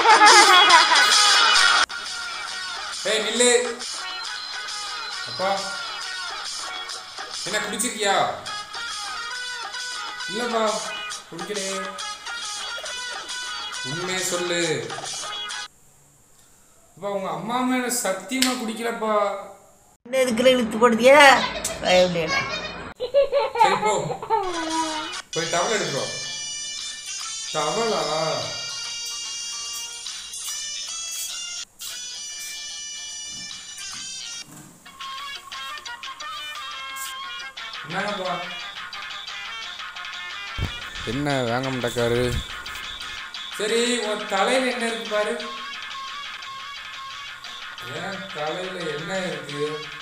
ஏய் நில்லு அப்பா என்ன குடிச்சிருக்கியா இல்லப்பா குடிக்கலே உண்மையை சொல்லு அப்பா உங்க அம்மா மேல சத்தியமா குடிக்கலப்பா என்ன இதுக்குள்ள இழுத்து போடுதியா பயப்படல சரி போ போய் டவல் எடுக்கிறோம் டவலா என்னப்பா என்ன வாங்க மாட்டக்காரு சரி உன் தலையில என்ன இருக்கு பாரு என் தலையில என்ன இருக்கு